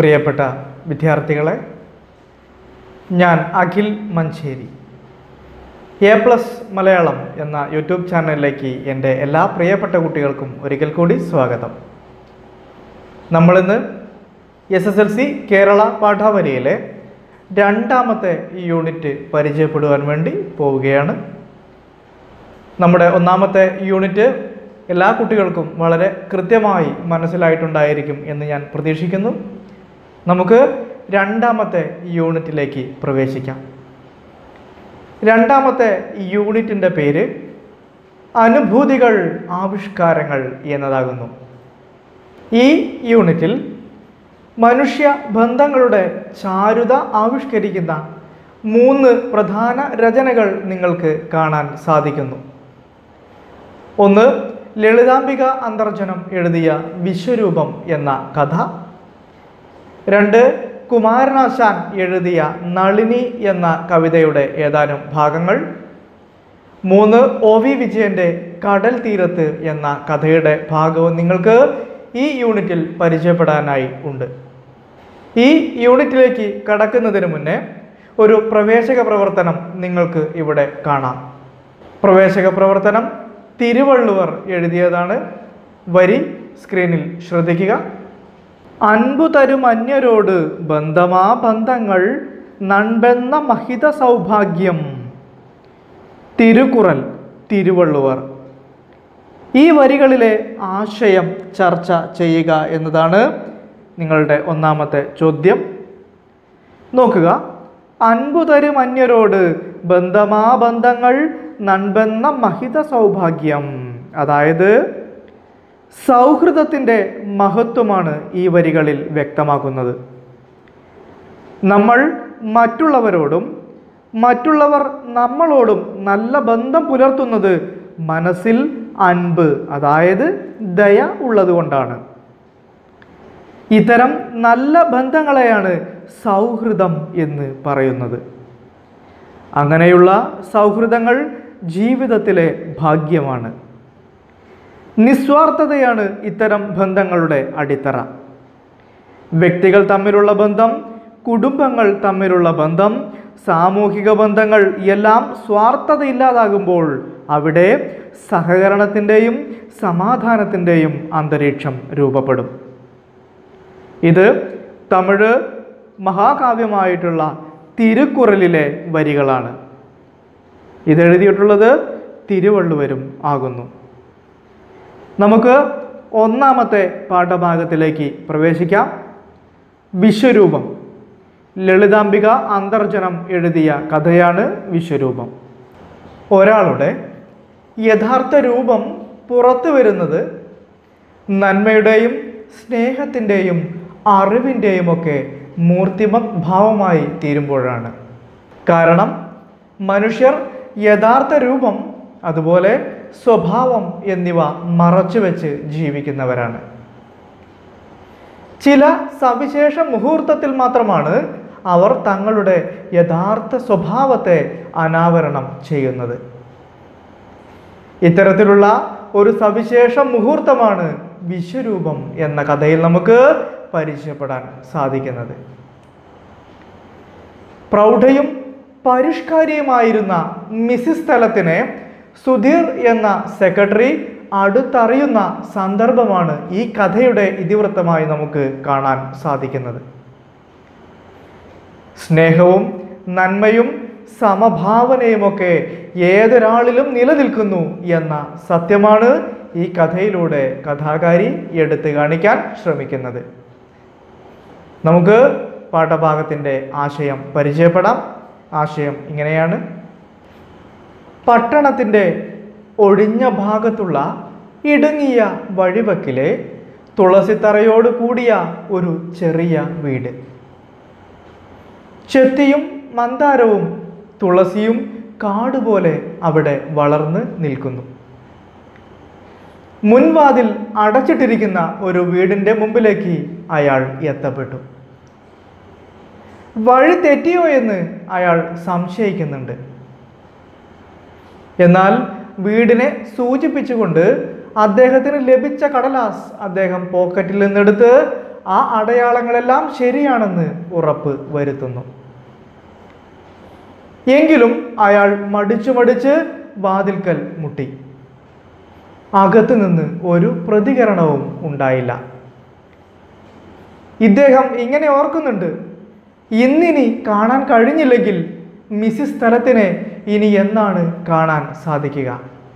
പ്രിയപ്പെട്ട വിദ്യാർത്ഥികളെ ഞാൻ അഖിൽ മഞ്ചേരി എ പ്ലസ് മലയാളം എന്ന യൂട്യൂബ് ചാനലിലേക്ക് എൻ്റെ എല്ലാ പ്രിയപ്പെട്ട കുട്ടികൾക്കും ഒരിക്കൽ കൂടി സ്വാഗതം നമ്മളിന്ന് S S L C Kerala പാഠാവലിയിലെ രണ്ടാമത്തെ യൂണിറ്റ് പരിചയപ്പെടുവാൻ വേണ്ടി പോവുകയാണ് നമ്മുടെ ഒന്നാമത്തെ യൂണിറ്റ് എല്ലാ കുട്ടികൾക്കും വളരെ കൃത്യമായി മനസ്സിലായിട്ടുണ്ടായിരിക്കും എന്ന് ഞാൻ പ്രതീക്ഷിക്കുന്നു നമുക്ക് രണ്ടാമത്തെ യൂണിറ്റിലേക്ക് പ്രവേശിക്കാം രണ്ടാമത്തെ യൂണിറ്റിൻ്റെ പേര് അനുഭൂതികൾ ആവിഷ്കാരങ്ങൾ എന്നതാകുന്നു ഈ യൂണിറ്റിൽ മനുഷ്യ ബന്ധങ്ങളുടെ ചാരുത ആവിഷ്കരിക്കുന്ന മൂന്ന് പ്രധാന രചനകൾ നിങ്ങൾക്ക് കാണാൻ സാധിക്കുന്നു ഒന്ന് ലളിതാംബിക അന്തർജനം എഴുതിയ വിശ്വരൂപം എന്ന കഥ രണ്ട് കുമാരനാശാൻ എഴുതിയ നളിനി എന്ന കവിതയുടെ ഏതാനും ഭാഗങ്ങൾ മൂന്ന് ഒ വി വിജയൻ്റെ കടൽ തീരത്ത് എന്ന കഥയുടെ ഭാഗവും നിങ്ങൾക്ക് ഈ യൂണിറ്റിൽ പരിചയപ്പെടാനായി ഉണ്ട് ഈ യൂണിറ്റിലേക്ക് കടക്കുന്നതിന് മുന്നേ ഒരു പ്രവേശക പ്രവർത്തനം നിങ്ങൾക്ക് ഇവിടെ കാണാം പ്രവേശക പ്രവർത്തനം തിരുവള്ളുവർ എഴുതിയതാണ് വരി സ്ക്രീനിൽ ശ്രദ്ധിക്കുക അൻപു തരും അന്യരോട് ബന്ധമാ ബന്ധങ്ങൾ നൻപെന്ന മഹിത സൗഭാഗ്യം തിരുക്കുറൽ തിരുവള്ളുവർ ഈ വരികളിലെ ആശയം ചർച്ച ചെയ്യുക എന്നതാണ് നിങ്ങളുടെ ഒന്നാമത്തെ ചോദ്യം നോക്കുക അൻപു തരും അന്യരോട് ബന്ധമാ ബന്ധങ്ങൾ നൻപെന്ന മഹിത സൗഭാഗ്യം അതായത് സൗഹൃദത്തിൻ്റെ മഹത്വമാണ് ഈ വരികളിൽ വ്യക്തമാക്കുന്നത് നമ്മൾ മറ്റുള്ളവരോടും മറ്റുള്ളവർ നമ്മളോടും നല്ല ബന്ധം പുലർത്തുന്നത് മനസ്സിൽ അൻപ് അതായത് ദയ ഉള്ളതുകൊണ്ടാണ് ഇത്തരം നല്ല ബന്ധങ്ങളെയാണ് സൗഹൃദം എന്ന് പറയുന്നത് അങ്ങനെയുള്ള സൗഹൃദങ്ങൾ ജീവിതത്തിലെ ഭാഗ്യമാണ് നിസ്വാർത്ഥതയാണ് ഇത്തരം ബന്ധങ്ങളുടെ അടിത്തറ വ്യക്തികൾ തമ്മിലുള്ള ബന്ധം കുടുംബങ്ങൾ തമ്മിലുള്ള ബന്ധം സാമൂഹിക ബന്ധങ്ങൾ എല്ലാം സ്വാർത്ഥതയില്ലാതാകുമ്പോൾ അവിടെ സഹകരണത്തിൻ്റെയും സമാധാനത്തിൻ്റെയും അന്തരീക്ഷം രൂപപ്പെടും ഇത് തമിഴ് മഹാകാവ്യമായിട്ടുള്ള തിരുക്കുറലിലെ വരികളാണ് ഇതെഴുതിയിട്ടുള്ളത് തിരുവള്ളുവരും ആകുന്നു നമുക്ക് ഒന്നാമത്തെ പാഠഭാഗത്തിലേക്ക് പ്രവേശിക്കാം വിശ്വരൂപം ലളിതാംബിക അന്തർജനം എഴുതിയ കഥയാണ് വിശ്വരൂപം ഒരാളുടെ യഥാർത്ഥ രൂപം പുറത്തു വരുന്നത് നന്മയുടെയും സ്നേഹത്തിൻ്റെയും അറിവിൻ്റെയും ഒക്കെ മൂർത്തിമത് ഭാവമായി തീരുമ്പോഴാണ് കാരണം മനുഷ്യർ യഥാർത്ഥ രൂപം അതുപോലെ സ്വഭാവം എന്നിവ മറച്ചുവെച്ച് ജീവിക്കുന്നവരാണ് ചില സവിശേഷ മുഹൂർത്തത്തിൽ മാത്രമാണ് അവർ തങ്ങളുടെ യഥാർത്ഥ സ്വഭാവത്തെ അനാവരണം ചെയ്യുന്നത് ഇത്തരത്തിലുള്ള ഒരു സവിശേഷ മുഹൂർത്തമാണ് വിശ്വരൂപം എന്ന കഥയിൽ നമുക്ക് പരിചയപ്പെടാൻ സാധിക്കുന്നത് പ്രൗഢയും പരിഷ്കാരിയുമായിരുന്ന മിസിസ് സ്ഥലത്തിനെ സുധീർ എന്ന സെക്രട്ടറി അടുത്തറിയുന്ന സന്ദർഭമാണ് ഈ കഥയുടെ ഇതിവൃത്തമായി നമുക്ക് കാണാൻ സാധിക്കുന്നത് സ്നേഹവും നന്മയും സമഭാവനയുമൊക്കെ ഏതൊരാളിലും നിലനിൽക്കുന്നു എന്ന സത്യമാണ് ഈ കഥയിലൂടെ കഥാകാരി എടുത്തു കാണിക്കാൻ ശ്രമിക്കുന്നത് നമുക്ക് പാഠഭാഗത്തിൻ്റെ ആശയം പരിചയപ്പെടാം ആശയം ഇങ്ങനെയാണ് പട്ടണത്തിൻ്റെ ഒഴിഞ്ഞ ഭാഗത്തുള്ള ഇടുങ്ങിയ വഴിവക്കിലെ തുളസിത്തറയോട് കൂടിയ ഒരു ചെറിയ വീട് ചെത്തിയും മന്ദാരവും തുളസിയും കാടുപോലെ അവിടെ വളർന്ന് നിൽക്കുന്നു മുൻവാതിൽ അടച്ചിട്ടിരിക്കുന്ന ഒരു വീടിൻ്റെ മുമ്പിലേക്ക് അയാൾ എത്തപ്പെട്ടു വഴി തെറ്റിയോ എന്ന് അയാൾ സംശയിക്കുന്നുണ്ട് എന്നാൽ വീടിനെ സൂചിപ്പിച്ചുകൊണ്ട് അദ്ദേഹത്തിന് ലഭിച്ച കടലാസ് അദ്ദേഹം പോക്കറ്റിൽ നിന്നെടുത്ത് ആ അടയാളങ്ങളെല്ലാം ശരിയാണെന്ന് ഉറപ്പ് വരുത്തുന്നു എങ്കിലും അയാൾ മടിച്ചു മടിച്ച് വാതിൽക്കൽ മുട്ടി അകത്തു നിന്ന് ഒരു പ്രതികരണവും ഉണ്ടായില്ല ഇദ്ദേഹം ഇങ്ങനെ ഓർക്കുന്നുണ്ട് ഇന്നിനി കാണാൻ കഴിഞ്ഞില്ലെങ്കിൽ മിസ്സിസ് സ്ഥലത്തിനെ ഇനി എന്നാണ് കാണാൻ സാധിക്കുക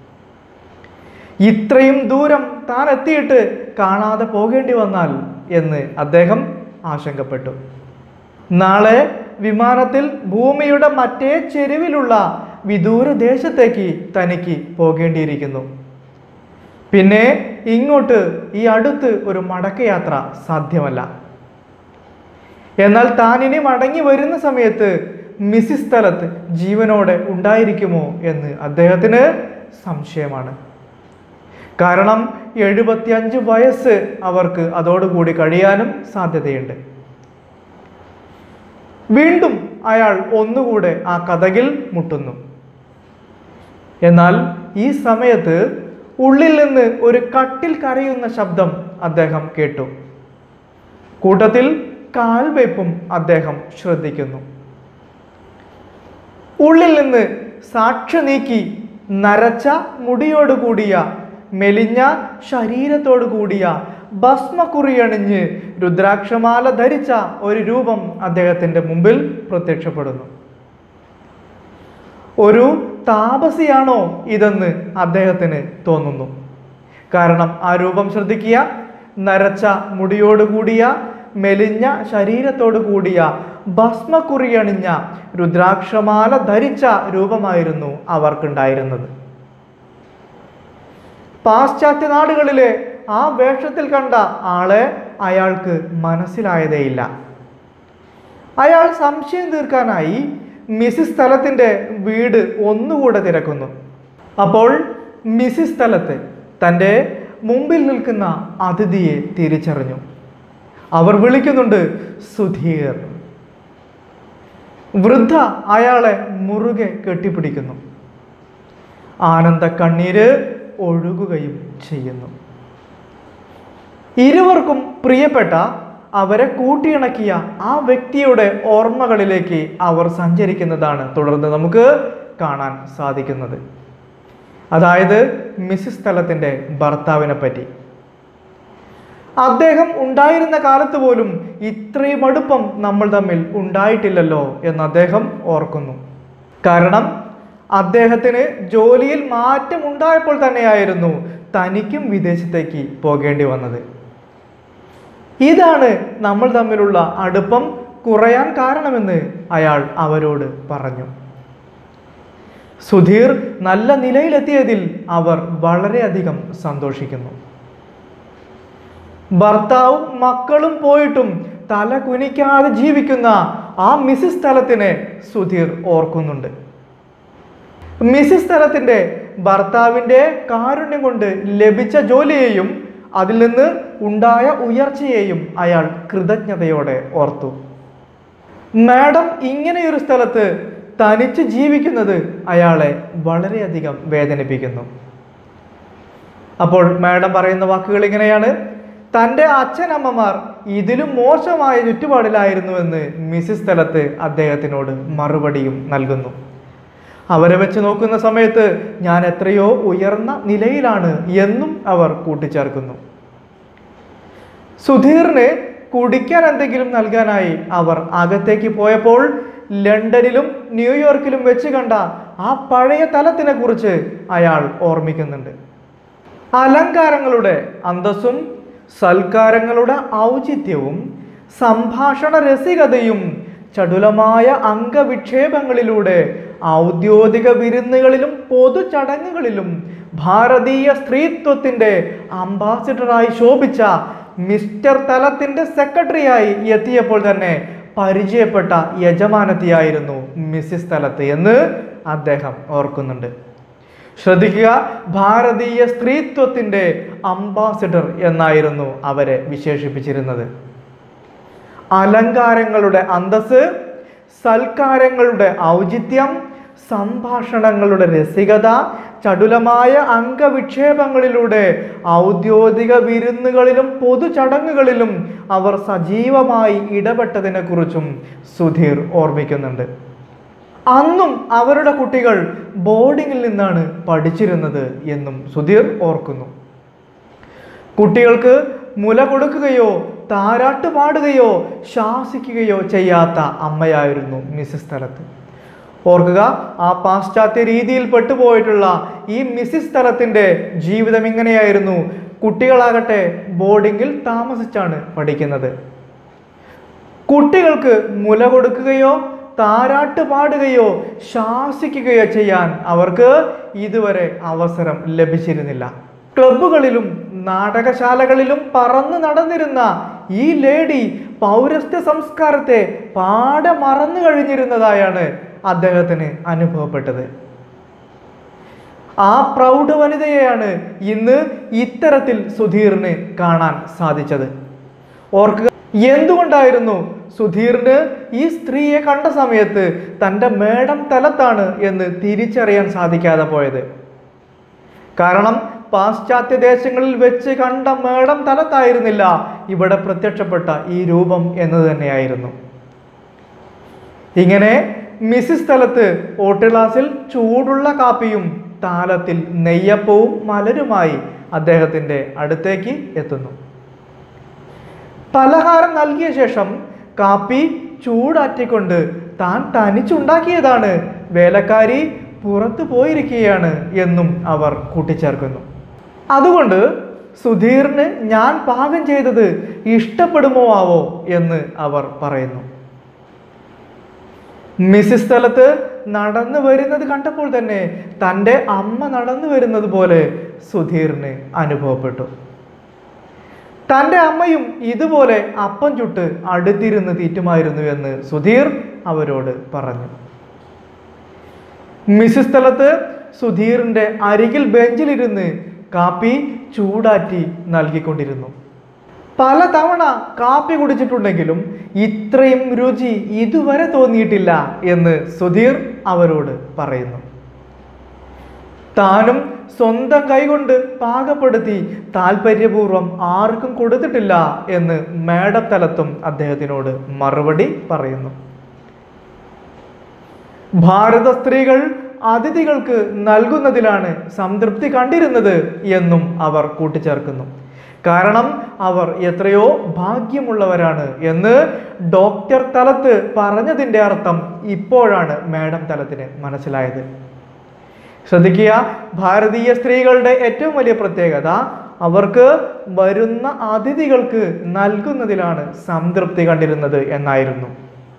ഇത്രയും ദൂരം താൻ എത്തിയിട്ട് കാണാതെ പോകേണ്ടി വന്നാൽ എന്ന് അദ്ദേഹം ആശങ്കപ്പെട്ടു നാളെ വിമാനത്തിൽ ഭൂമിയുടെ മറ്റേ ചെരുവിലുള്ള വിദൂര ദേശത്തേക്ക് തനിക്ക് പോകേണ്ടിയിരിക്കുന്നു പിന്നെ ഇങ്ങോട്ട് ഈ അടുത്ത് ഒരു മടക്കയാത്ര സാധ്യമല്ല എന്നാൽ താൻ ഇനി മടങ്ങി വരുന്ന സമയത്ത് മിസ്സിസ് സ്ഥലത്ത് ജീവനോടെ ഉണ്ടായിരിക്കുമോ എന്ന് അദ്ദേഹത്തിന് സംശയമാണ് കാരണം എഴുപത്തിയഞ്ച് വയസ്സ് അവർക്ക് അതോടുകൂടി കഴിയാനും സാധ്യതയുണ്ട് വീണ്ടും അയാൾ ഒന്നുകൂടെ ആ കഥകിൽ മുട്ടുന്നു എന്നാൽ ഈ സമയത്ത് ഉള്ളിൽ നിന്ന് ഒരു കട്ടിൽ കരയുന്ന ശബ്ദം അദ്ദേഹം കേട്ടു കൂട്ടത്തിൽ കാൽവയ്പും അദ്ദേഹം ശ്രദ്ധിക്കുന്നു ഉള്ളിൽ നിന്ന് സാക്ഷി നീക്കി നരച്ച മുടിയോട് കൂടിയ മെലിഞ്ഞ ശരീരത്തോടു കൂടിയ ഭസ്മക്കുറിയണിഞ്ഞ് രുദ്രാക്ഷമാല ധരിച്ച ഒരു രൂപം അദ്ദേഹത്തിന്റെ മുമ്പിൽ പ്രത്യക്ഷപ്പെടുന്നു ഒരു താപസിയാണോ ഇതെന്ന് അദ്ദേഹത്തിന് തോന്നുന്നു കാരണം ആ രൂപം ശ്രദ്ധിക്കുക നരച്ച മുടിയോടുകൂടിയ മെലിഞ്ഞ ശരീരത്തോടു കൂടിയ ഭസ്മക്കുറിയണിഞ്ഞ രുദ്രാക്ഷമാല ധരിച്ച രൂപമായിരുന്നു അവർക്കുണ്ടായിരുന്നത് പാശ്ചാത്യ നാടുകളിലെ ആ വേഷത്തിൽ കണ്ട ആളെ അയാൾക്ക് മനസ്സിലായതേയില്ല അയാൾ സംശയം തീർക്കാനായി മിസ്സിസ് സ്ഥലത്തിൻ്റെ വീട് ഒന്നുകൂടെ തിരക്കുന്നു അപ്പോൾ മിസ്സിസ് സ്ഥലത്ത് തൻ്റെ മുമ്പിൽ നിൽക്കുന്ന അതിഥിയെ തിരിച്ചറിഞ്ഞു അവർ വിളിക്കുന്നുണ്ട് സുധീർ വൃദ്ധ അയാളെ മുറുകെ കെട്ടിപ്പിടിക്കുന്നു ആനന്ദ കണ്ണീര് ഒഴുകുകയും ചെയ്യുന്നു ഇരുവർക്കും പ്രിയപ്പെട്ട അവരെ കൂട്ടിയിണക്കിയ ആ വ്യക്തിയുടെ ഓർമ്മകളിലേക്ക് അവർ സഞ്ചരിക്കുന്നതാണ് തുടർന്ന് നമുക്ക് കാണാൻ സാധിക്കുന്നത് അതായത് മിസ്സിസ് സ്ഥലത്തിൻ്റെ ഭർത്താവിനെ പറ്റി അദ്ദേഹം ഉണ്ടായിരുന്ന കാലത്ത് പോലും ഇത്രയും അടുപ്പം നമ്മൾ തമ്മിൽ ഉണ്ടായിട്ടില്ലല്ലോ എന്ന് അദ്ദേഹം ഓർക്കുന്നു കാരണം അദ്ദേഹത്തിന് ജോലിയിൽ മാറ്റം ഉണ്ടായപ്പോൾ തന്നെയായിരുന്നു തനിക്കും വിദേശത്തേക്ക് പോകേണ്ടി വന്നത് ഇതാണ് നമ്മൾ തമ്മിലുള്ള അടുപ്പം കുറയാൻ കാരണമെന്ന് അയാൾ അവരോട് പറഞ്ഞു സുധീർ നല്ല നിലയിലെത്തിയതിൽ അവർ വളരെയധികം സന്തോഷിക്കുന്നു ഭർത്താവും മക്കളും പോയിട്ടും തല കുനിക്കാതെ ജീവിക്കുന്ന ആ മിസ്സിസ് സ്ഥലത്തിനെ സുധീർ ഓർക്കുന്നുണ്ട് മിസ്സിസ് സ്ഥലത്തിൻ്റെ ഭർത്താവിൻ്റെ കാരുണ്യം കൊണ്ട് ലഭിച്ച ജോലിയെയും അതിൽ നിന്ന് ഉണ്ടായ ഉയർച്ചയെയും അയാൾ കൃതജ്ഞതയോടെ ഓർത്തു മാഡം ഇങ്ങനെയൊരു സ്ഥലത്ത് തനിച്ച് ജീവിക്കുന്നത് അയാളെ വളരെയധികം വേദനിപ്പിക്കുന്നു അപ്പോൾ മാഡം പറയുന്ന വാക്കുകൾ ഇങ്ങനെയാണ് തൻ്റെ അച്ഛനമ്മമാർ ഇതിലും മോശമായ ചുറ്റുപാടിലായിരുന്നുവെന്ന് മിസ്സിസ് സ്ഥലത്ത് അദ്ദേഹത്തിനോട് മറുപടിയും നൽകുന്നു അവരെ വെച്ച് നോക്കുന്ന സമയത്ത് ഞാൻ എത്രയോ ഉയർന്ന നിലയിലാണ് എന്നും അവർ കൂട്ടിച്ചേർക്കുന്നു സുധീറിന് കുടിക്കാൻ എന്തെങ്കിലും നൽകാനായി അവർ അകത്തേക്ക് പോയപ്പോൾ ലണ്ടനിലും ന്യൂയോർക്കിലും വെച്ച് കണ്ട ആ പഴയ തലത്തിനെ കുറിച്ച് അയാൾ ഓർമ്മിക്കുന്നുണ്ട് അലങ്കാരങ്ങളുടെ അന്തസ്സും സൽക്കാരങ്ങളുടെ ഔചിത്യവും സംഭാഷണ രസികതയും ചടുലമായ അംഗവിക്ഷേപങ്ങളിലൂടെ ഔദ്യോഗിക വിരുന്നുകളിലും പൊതുചടങ്ങുകളിലും ഭാരതീയ സ്ത്രീത്വത്തിന്റെ അംബാസിഡറായി ശോഭിച്ച മിസ്റ്റർ തലത്തിന്റെ സെക്രട്ടറിയായി എത്തിയപ്പോൾ തന്നെ പരിചയപ്പെട്ട യജമാനത്തിയായിരുന്നു മിസ്സിസ് തലത്ത് എന്ന് അദ്ദേഹം ഓർക്കുന്നുണ്ട് ശ്രദ്ധിക്കുക ഭാരതീയ സ്ത്രീത്വത്തിന്റെ അംബാസിഡർ എന്നായിരുന്നു അവരെ വിശേഷിപ്പിച്ചിരുന്നത് അലങ്കാരങ്ങളുടെ അന്തസ് സൽക്കാരങ്ങളുടെ ഔചിത്യം സംഭാഷണങ്ങളുടെ രസികത ചടുലമായ അംഗവിക്ഷേപങ്ങളിലൂടെ ഔദ്യോഗിക വിരുന്നുകളിലും പൊതുചടങ്ങുകളിലും അവർ സജീവമായി ഇടപെട്ടതിനെക്കുറിച്ചും സുധീർ ഓർമ്മിക്കുന്നുണ്ട് അന്നും അവരുടെ കുട്ടികൾ ബോർഡിങ്ങിൽ നിന്നാണ് പഠിച്ചിരുന്നത് എന്നും സുധീർ ഓർക്കുന്നു കുട്ടികൾക്ക് മുല കൊടുക്കുകയോ താരാട്ട് പാടുകയോ ശാസിക്കുകയോ ചെയ്യാത്ത അമ്മയായിരുന്നു മിസ്സിസ് സ്ഥലത്ത് ഓർക്കുക ആ പാശ്ചാത്യ രീതിയിൽ പെട്ടുപോയിട്ടുള്ള ഈ മിസ്സിസ് സ്ഥലത്തിൻ്റെ ജീവിതം ഇങ്ങനെയായിരുന്നു കുട്ടികളാകട്ടെ ബോർഡിങ്ങിൽ താമസിച്ചാണ് പഠിക്കുന്നത് കുട്ടികൾക്ക് മുല കൊടുക്കുകയോ താരാട്ട് പാടുകയോ ശാസിക്കുകയോ ചെയ്യാൻ അവർക്ക് ഇതുവരെ അവസരം ലഭിച്ചിരുന്നില്ല ക്ലബ്ബുകളിലും നാടകശാലകളിലും പറന്നു നടന്നിരുന്ന ഈ ലേഡി പൗരസ്ത്യ സംസ്കാരത്തെ പാടെ മറന്നു കഴിഞ്ഞിരുന്നതായാണ് അദ്ദേഹത്തിന് അനുഭവപ്പെട്ടത് ആ പ്രൗഢ വനിതയെയാണ് ഇന്ന് ഇത്തരത്തിൽ സുധീറിന് കാണാൻ സാധിച്ചത് ഓർക്കുക എന്തുകൊണ്ടായിരുന്നു സുധീറിന് ഈ സ്ത്രീയെ കണ്ട സമയത്ത് തൻ്റെ മേടം തലത്താണ് എന്ന് തിരിച്ചറിയാൻ സാധിക്കാതെ പോയത് കാരണം പാശ്ചാത്യ ദേശങ്ങളിൽ വെച്ച് കണ്ട മേടം തലത്തായിരുന്നില്ല ഇവിടെ പ്രത്യക്ഷപ്പെട്ട ഈ രൂപം എന്നത് തന്നെയായിരുന്നു ഇങ്ങനെ മിസ്സിസ് സ്ഥലത്ത് ഓട്ട് ഗ്ലാസിൽ ചൂടുള്ള കാപ്പിയും താലത്തിൽ നെയ്യപ്പവും മലരുമായി അദ്ദേഹത്തിൻ്റെ അടുത്തേക്ക് എത്തുന്നു പലഹാരം നൽകിയ ശേഷം കാപ്പി ചൂടാറ്റിക്കൊണ്ട് താൻ തനിച്ചുണ്ടാക്കിയതാണ് വേലക്കാരി പുറത്തു പോയിരിക്കുകയാണ് എന്നും അവർ കൂട്ടിച്ചേർക്കുന്നു അതുകൊണ്ട് സുധീറിന് ഞാൻ പാകം ചെയ്തത് ഇഷ്ടപ്പെടുമോ ആവോ എന്ന് അവർ പറയുന്നു മിസ്സിസ് സ്ഥലത്ത് നടന്നു വരുന്നത് കണ്ടപ്പോൾ തന്നെ തൻ്റെ അമ്മ നടന്നു വരുന്നത് പോലെ സുധീറിന് അനുഭവപ്പെട്ടു തൻ്റെ അമ്മയും ഇതുപോലെ അപ്പം ചുട്ട് അടുത്തിരുന്ന് തീറ്റുമായിരുന്നു എന്ന് സുധീർ അവരോട് പറഞ്ഞു മിസ്സിസ് സ്ഥലത്ത് സുധീറിൻ്റെ അരികിൽ ബെഞ്ചിലിരുന്ന് കാപ്പി ചൂടാറ്റി നൽകിക്കൊണ്ടിരുന്നു പല തവണ കാപ്പി കുടിച്ചിട്ടുണ്ടെങ്കിലും ഇത്രയും രുചി ഇതുവരെ തോന്നിയിട്ടില്ല എന്ന് സുധീർ അവരോട് പറയുന്നു താനും സ്വന്തം കൈകൊണ്ട് പാകപ്പെടുത്തി താല്പര്യപൂർവ്വം ആർക്കും കൊടുത്തിട്ടില്ല എന്ന് മേടത്തലത്തും അദ്ദേഹത്തിനോട് മറുപടി പറയുന്നു ഭാരത സ്ത്രീകൾ അതിഥികൾക്ക് നൽകുന്നതിലാണ് സംതൃപ്തി കണ്ടിരുന്നത് എന്നും അവർ കൂട്ടിച്ചേർക്കുന്നു കാരണം അവർ എത്രയോ ഭാഗ്യമുള്ളവരാണ് എന്ന് ഡോക്ടർ തലത്ത് പറഞ്ഞതിൻ്റെ അർത്ഥം ഇപ്പോഴാണ് മേഡം തലത്തിന് മനസ്സിലായത് ശ്രദ്ധിക്കുക ഭാരതീയ സ്ത്രീകളുടെ ഏറ്റവും വലിയ പ്രത്യേകത അവർക്ക് വരുന്ന അതിഥികൾക്ക് നൽകുന്നതിലാണ് സംതൃപ്തി കണ്ടിരുന്നത് എന്നായിരുന്നു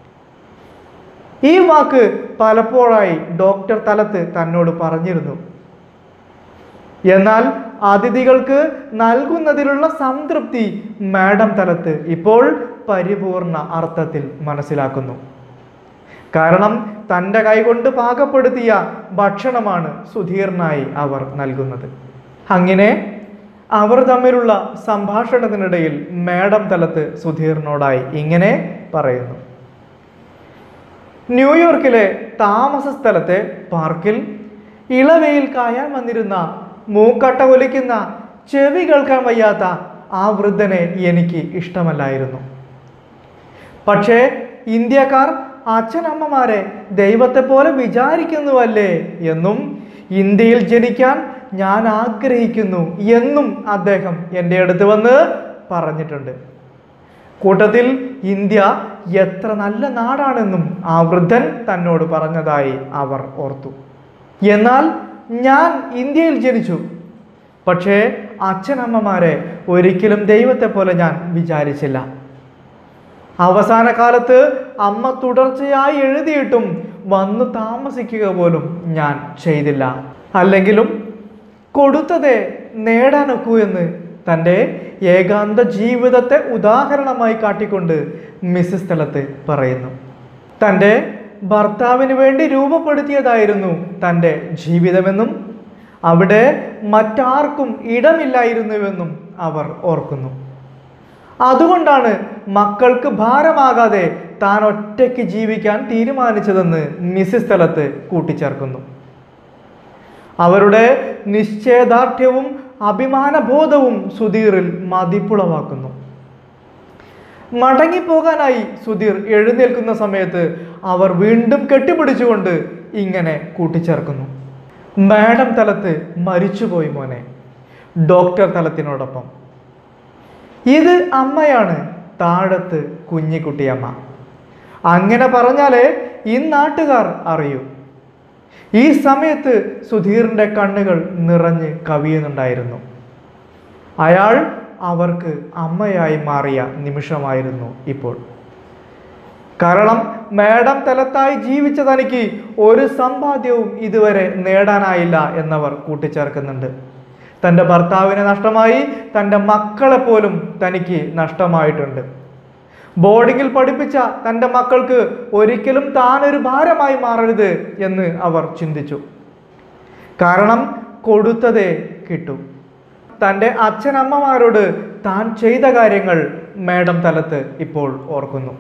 ഈ വാക്ക് പലപ്പോഴായി ഡോക്ടർ തലത്ത് തന്നോട് പറഞ്ഞിരുന്നു എന്നാൽ അതിഥികൾക്ക് നൽകുന്നതിലുള്ള സംതൃപ്തി മാഡം തലത്ത് ഇപ്പോൾ പരിപൂർണ അർത്ഥത്തിൽ മനസ്സിലാക്കുന്നു കാരണം തൻ്റെ കൈകൊണ്ട് പാകപ്പെടുത്തിയ ഭക്ഷണമാണ് സുധീറിനായി അവർ നൽകുന്നത് അങ്ങനെ അവർ തമ്മിലുള്ള സംഭാഷണത്തിനിടയിൽ മേഡം തലത്ത് സുധീറിനോടായി ഇങ്ങനെ പറയുന്നു ന്യൂയോർക്കിലെ താമസ സ്ഥലത്തെ പാർക്കിൽ ഇളവയിൽ കായാൻ വന്നിരുന്ന മൂക്കട്ട ഒലിക്കുന്ന ചെവി കേൾക്കാൻ വയ്യാത്ത ആ വൃദ്ധനെ എനിക്ക് ഇഷ്ടമല്ലായിരുന്നു പക്ഷേ ഇന്ത്യക്കാർ അച്ഛനമ്മമാരെ ദൈവത്തെ പോലെ വിചാരിക്കുന്നുവല്ലേ എന്നും ഇന്ത്യയിൽ ജനിക്കാൻ ഞാൻ ആഗ്രഹിക്കുന്നു എന്നും അദ്ദേഹം എൻ്റെ അടുത്ത് വന്ന് പറഞ്ഞിട്ടുണ്ട് കൂട്ടത്തിൽ ഇന്ത്യ എത്ര നല്ല നാടാണെന്നും ആ വൃദ്ധൻ തന്നോട് പറഞ്ഞതായി അവർ ഓർത്തു എന്നാൽ ഞാൻ ഇന്ത്യയിൽ ജനിച്ചു പക്ഷേ അച്ഛനമ്മമാരെ ഒരിക്കലും ദൈവത്തെ പോലെ ഞാൻ വിചാരിച്ചില്ല അവസാന കാലത്ത് അമ്മ തുടർച്ചയായി എഴുതിയിട്ടും വന്നു താമസിക്കുക പോലും ഞാൻ ചെയ്തില്ല അല്ലെങ്കിലും കൊടുത്തതേ നേടാനൊക്കൂ എന്ന് തൻ്റെ ഏകാന്ത ജീവിതത്തെ ഉദാഹരണമായി കാട്ടിക്കൊണ്ട് മിസ്സിസ് സ്ഥലത്ത് പറയുന്നു തൻ്റെ ഭർത്താവിന് വേണ്ടി രൂപപ്പെടുത്തിയതായിരുന്നു തൻ്റെ ജീവിതമെന്നും അവിടെ മറ്റാർക്കും ഇടമില്ലായിരുന്നുവെന്നും അവർ ഓർക്കുന്നു അതുകൊണ്ടാണ് മക്കൾക്ക് ഭാരമാകാതെ താൻ ഒറ്റയ്ക്ക് ജീവിക്കാൻ തീരുമാനിച്ചതെന്ന് മിസ്സിസ് സ്ഥലത്ത് കൂട്ടിച്ചേർക്കുന്നു അവരുടെ നിശ്ചയദാർഢ്യവും അഭിമാനബോധവും സുധീറിൽ മതിപ്പുളവാക്കുന്നു മടങ്ങിപ്പോകാനായി സുധീർ എഴുന്നേൽക്കുന്ന സമയത്ത് അവർ വീണ്ടും കെട്ടിപ്പിടിച്ചുകൊണ്ട് ഇങ്ങനെ കൂട്ടിച്ചേർക്കുന്നു മാഡം തലത്ത് മരിച്ചുപോയി മോനെ ഡോക്ടർ തലത്തിനോടൊപ്പം ഇത് അമ്മയാണ് താഴത്ത് കുഞ്ഞിക്കുട്ടിയമ്മ അങ്ങനെ പറഞ്ഞാലേ ഈ നാട്ടുകാർ അറിയൂ ഈ സമയത്ത് സുധീറിൻ്റെ കണ്ണുകൾ നിറഞ്ഞ് കവിയുന്നുണ്ടായിരുന്നു അയാൾ അവർക്ക് അമ്മയായി മാറിയ നിമിഷമായിരുന്നു ഇപ്പോൾ കാരണം മേഡം തലത്തായി ജീവിച്ച തനിക്ക് ഒരു സമ്പാദ്യവും ഇതുവരെ നേടാനായില്ല എന്നവർ കൂട്ടിച്ചേർക്കുന്നുണ്ട് തൻ്റെ ഭർത്താവിനെ നഷ്ടമായി തൻ്റെ മക്കളെ പോലും തനിക്ക് നഷ്ടമായിട്ടുണ്ട് ബോർഡിങ്ങിൽ പഠിപ്പിച്ച തൻ്റെ മക്കൾക്ക് ഒരിക്കലും താനൊരു ഭാരമായി മാറരുത് എന്ന് അവർ ചിന്തിച്ചു കാരണം കൊടുത്തതേ കിട്ടൂ തൻ്റെ അച്ഛനമ്മമാരോട് താൻ ചെയ്ത കാര്യങ്ങൾ മേഡം തലത്ത് ഇപ്പോൾ ഓർക്കുന്നു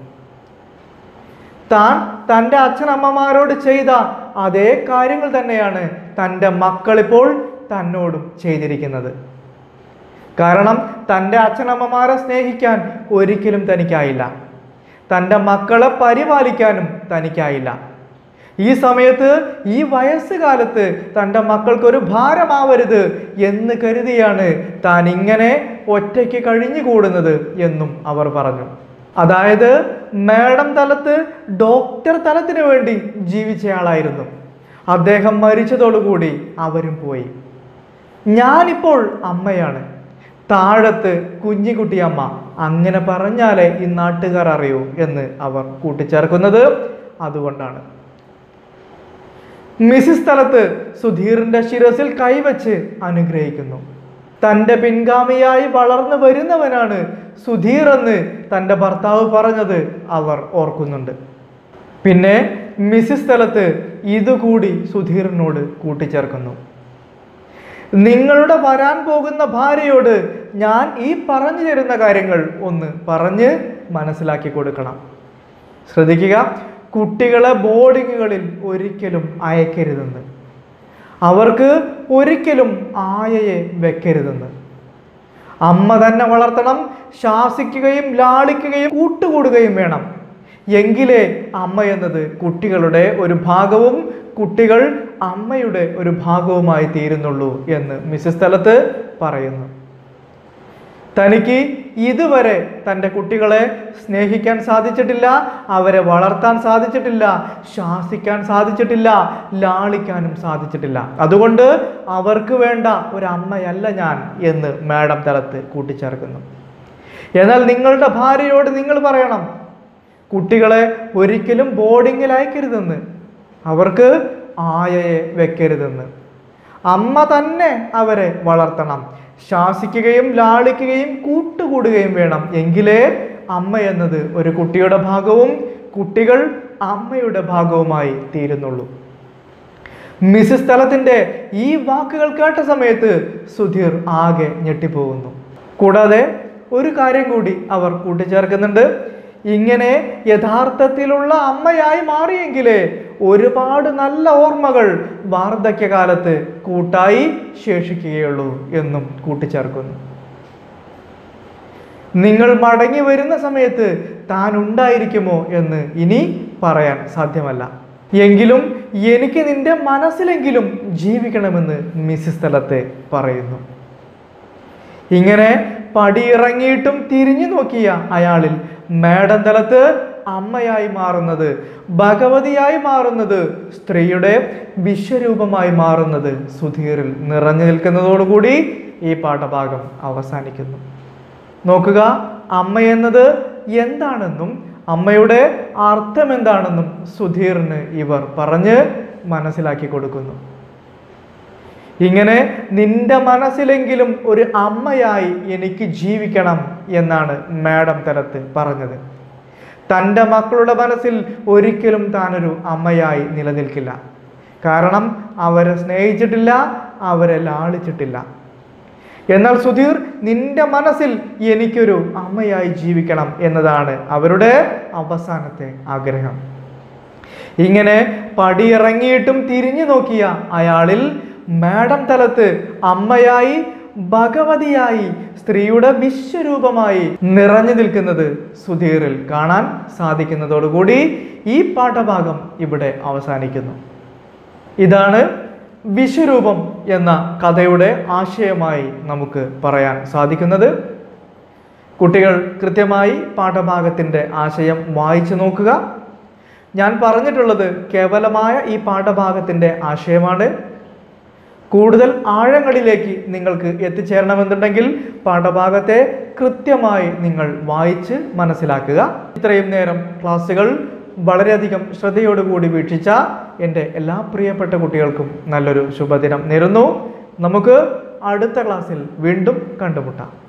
താൻ തൻ്റെ അച്ഛനമ്മമാരോട് ചെയ്ത അതേ കാര്യങ്ങൾ തന്നെയാണ് തൻ്റെ മക്കളിപ്പോൾ തന്നോടും ചെയ്തിരിക്കുന്നത് കാരണം തൻ്റെ അച്ഛനമ്മമാരെ സ്നേഹിക്കാൻ ഒരിക്കലും തനിക്കായില്ല തൻ്റെ മക്കളെ പരിപാലിക്കാനും തനിക്കായില്ല ഈ സമയത്ത് ഈ വയസ്സുകാലത്ത് തൻ്റെ മക്കൾക്കൊരു ഭാരമാവരുത് എന്ന് കരുതിയാണ് താൻ ഇങ്ങനെ ഒറ്റയ്ക്ക് കഴിഞ്ഞുകൂടുന്നത് എന്നും അവർ പറഞ്ഞു അതായത് മേഡം തലത്ത് ഡോക്ടർ തലത്തിന് വേണ്ടി ജീവിച്ചയാളായിരുന്നു അദ്ദേഹം മരിച്ചതോടുകൂടി അവരും പോയി ഞാനിപ്പോൾ അമ്മയാണ് താഴത്ത് കുഞ്ഞിക്കുട്ടിയമ്മ അങ്ങനെ പറഞ്ഞാലേ ഈ നാട്ടുകാർ അറിയൂ എന്ന് അവർ കൂട്ടിച്ചേർക്കുന്നത് അതുകൊണ്ടാണ് മിസിസ് സ്ഥലത്ത് സുധീറിന്റെ ശിരസിൽ കൈവച്ച് അനുഗ്രഹിക്കുന്നു തൻ്റെ പിൻഗാമിയായി വളർന്നു വരുന്നവനാണ് സുധീർ എന്ന് തൻ്റെ ഭർത്താവ് പറഞ്ഞത് അവർ ഓർക്കുന്നുണ്ട് പിന്നെ മിസിസ് സ്ഥലത്ത് ഇതുകൂടി സുധീറിനോട് കൂട്ടിച്ചേർക്കുന്നു നിങ്ങളുടെ വരാൻ പോകുന്ന ഭാര്യയോട് ഞാൻ ഈ പറഞ്ഞു തരുന്ന കാര്യങ്ങൾ ഒന്ന് പറഞ്ഞ് മനസ്സിലാക്കി കൊടുക്കണം ശ്രദ്ധിക്കുക കുട്ടികളെ ബോർഡിങ്ങുകളിൽ ഒരിക്കലും അയക്കരുതെന്ന് അവർക്ക് ഒരിക്കലും ആയയെ വെക്കരുതെന്ന് അമ്മ തന്നെ വളർത്തണം ശാസിക്കുകയും ലാളിക്കുകയും കൂട്ടുകൂടുകയും വേണം എങ്കിലേ അമ്മ എന്നത് കുട്ടികളുടെ ഒരു ഭാഗവും കുട്ടികൾ അമ്മയുടെ ഒരു ഭാഗവുമായി തീരുന്നുള്ളൂ എന്ന് മിസ്സിസ് സ്ഥലത്ത് പറയുന്നു തനിക്ക് ഇതുവരെ തൻ്റെ കുട്ടികളെ സ്നേഹിക്കാൻ സാധിച്ചിട്ടില്ല അവരെ വളർത്താൻ സാധിച്ചിട്ടില്ല ശാസിക്കാൻ സാധിച്ചിട്ടില്ല ലാളിക്കാനും സാധിച്ചിട്ടില്ല അതുകൊണ്ട് അവർക്ക് വേണ്ട ഒരു അമ്മയല്ല ഞാൻ എന്ന് മാഡം തലത്ത് കൂട്ടിച്ചേർക്കുന്നു എന്നാൽ നിങ്ങളുടെ ഭാര്യയോട് നിങ്ങൾ പറയണം കുട്ടികളെ ഒരിക്കലും ബോർഡിങ്ങിൽ അയക്കരുതെന്ന് അവർക്ക് ആയയെ വെക്കരുതെന്ന് അമ്മ തന്നെ അവരെ വളർത്തണം ശാസിക്കുകയും ലാളിക്കുകയും കൂട്ടുകൂടുകയും വേണം എങ്കിലേ അമ്മ എന്നത് ഒരു കുട്ടിയുടെ ഭാഗവും കുട്ടികൾ അമ്മയുടെ ഭാഗവുമായി തീരുന്നുള്ളൂ മിസ്സിസ് സ്ഥലത്തിൻ്റെ ഈ വാക്കുകൾ കേട്ട സമയത്ത് സുധീർ ആകെ ഞെട്ടിപ്പോകുന്നു കൂടാതെ ഒരു കാര്യം കൂടി അവർ കൂട്ടിച്ചേർക്കുന്നുണ്ട് ഇങ്ങനെ യഥാർത്ഥത്തിലുള്ള അമ്മയായി മാറിയെങ്കിലേ ഒരുപാട് നല്ല ഓർമ്മകൾ വാർദ്ധക്യകാലത്ത് കൂട്ടായി ശേഷിക്കുകയുള്ളൂ എന്നും കൂട്ടിച്ചേർക്കുന്നു നിങ്ങൾ മടങ്ങി വരുന്ന സമയത്ത് താൻ ഉണ്ടായിരിക്കുമോ എന്ന് ഇനി പറയാൻ സാധ്യമല്ല എങ്കിലും എനിക്ക് നിന്റെ മനസ്സിലെങ്കിലും ജീവിക്കണമെന്ന് മിസ്സിസ് സ്ഥലത്തെ പറയുന്നു ഇങ്ങനെ പടിയിറങ്ങിയിട്ടും തിരിഞ്ഞു നോക്കിയ അയാളിൽ മേടം തലത്ത് അമ്മയായി മാറുന്നത് ഭഗവതിയായി മാറുന്നത് സ്ത്രീയുടെ വിശ്വരൂപമായി മാറുന്നത് സുധീറിൽ നിറഞ്ഞു നിൽക്കുന്നതോടുകൂടി ഈ പാഠഭാഗം അവസാനിക്കുന്നു നോക്കുക അമ്മ എന്നത് എന്താണെന്നും അമ്മയുടെ അർത്ഥം എന്താണെന്നും സുധീറിന് ഇവർ പറഞ്ഞ് മനസ്സിലാക്കി കൊടുക്കുന്നു ഇങ്ങനെ നിന്റെ മനസ്സിലെങ്കിലും ഒരു അമ്മയായി എനിക്ക് ജീവിക്കണം എന്നാണ് മാഡം തലത്ത് പറഞ്ഞത് തൻ്റെ മക്കളുടെ മനസ്സിൽ ഒരിക്കലും താനൊരു അമ്മയായി നിലനിൽക്കില്ല കാരണം അവരെ സ്നേഹിച്ചിട്ടില്ല അവരെ ലാളിച്ചിട്ടില്ല എന്നാൽ സുധീർ നിന്റെ മനസ്സിൽ എനിക്കൊരു അമ്മയായി ജീവിക്കണം എന്നതാണ് അവരുടെ അവസാനത്തെ ആഗ്രഹം ഇങ്ങനെ പടിയിറങ്ങിയിട്ടും തിരിഞ്ഞു നോക്കിയ അയാളിൽ മാഡം തലത്ത് അമ്മയായി ഭഗവതിയായി സ്ത്രീയുടെ വിശ്വരൂപമായി നിറഞ്ഞു നിൽക്കുന്നത് സുധീറിൽ കാണാൻ സാധിക്കുന്നതോടുകൂടി ഈ പാഠഭാഗം ഇവിടെ അവസാനിക്കുന്നു ഇതാണ് വിശ്വരൂപം എന്ന കഥയുടെ ആശയമായി നമുക്ക് പറയാൻ സാധിക്കുന്നത് കുട്ടികൾ കൃത്യമായി പാഠഭാഗത്തിൻ്റെ ആശയം വായിച്ചു നോക്കുക ഞാൻ പറഞ്ഞിട്ടുള്ളത് കേവലമായ ഈ പാഠഭാഗത്തിൻ്റെ ആശയമാണ് കൂടുതൽ ആഴങ്ങളിലേക്ക് നിങ്ങൾക്ക് എത്തിച്ചേരണമെന്നുണ്ടെങ്കിൽ പാഠഭാഗത്തെ കൃത്യമായി നിങ്ങൾ വായിച്ച് മനസ്സിലാക്കുക ഇത്രയും നേരം ക്ലാസ്സുകൾ വളരെയധികം ശ്രദ്ധയോടുകൂടി വീക്ഷിച്ച എൻ്റെ എല്ലാ പ്രിയപ്പെട്ട കുട്ടികൾക്കും നല്ലൊരു ശുഭദിനം നേരുന്നു നമുക്ക് അടുത്ത ക്ലാസ്സിൽ വീണ്ടും കണ്ടുമുട്ടാം